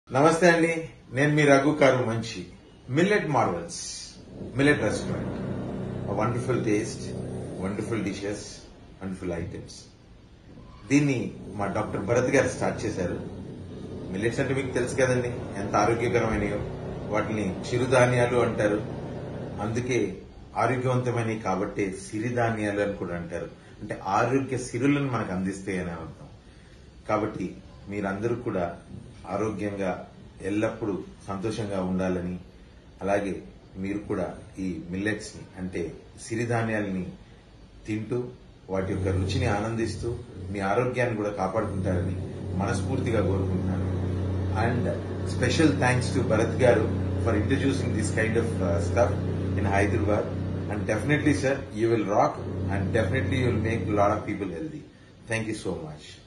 నమస్తే అండి నేను మీ రఘు కారు మంచి millet marvels millet restaurant wonderful taste wonderful dishes wonderful items దీన్ని మా డాక్టర్ భరత్ గారు స్టార్ట్ చేశారు మిల్లెట్స్ అంటే మీకు తెలుసు కదండి ఎంత ఆరోగ్యకరమైనయో వాటిని చిరుధాన్యాలు అంటారు అందుకే ఆరోగ్యవంతమైనవి కాబట్టే సిరిధాన్యాలు అని కూడా అంటారు అంటే ఆరోగ్య సిరులను మనకు అందిస్తాయి అని అర్థం కాబట్టి మీరందరూ కూడా ఆరోగ్యంగా ఎల్లప్పుడూ సంతోషంగా ఉండాలని అలాగే మీరు కూడా ఈ మిల్లెట్స్ ని అంటే సిరిధాన్యాలని తింటూ వాటి యొక్క రుచిని ఆనందిస్తూ మీ ఆరోగ్యాన్ని కూడా కాపాడుకుంటారని మనస్ఫూర్తిగా కోరుకుంటున్నాను and special thanks to Bharat garu for introducing this kind of stuff in Hyderabad and definitely sir you will rock and definitely you will make lot of people healthy thank you so much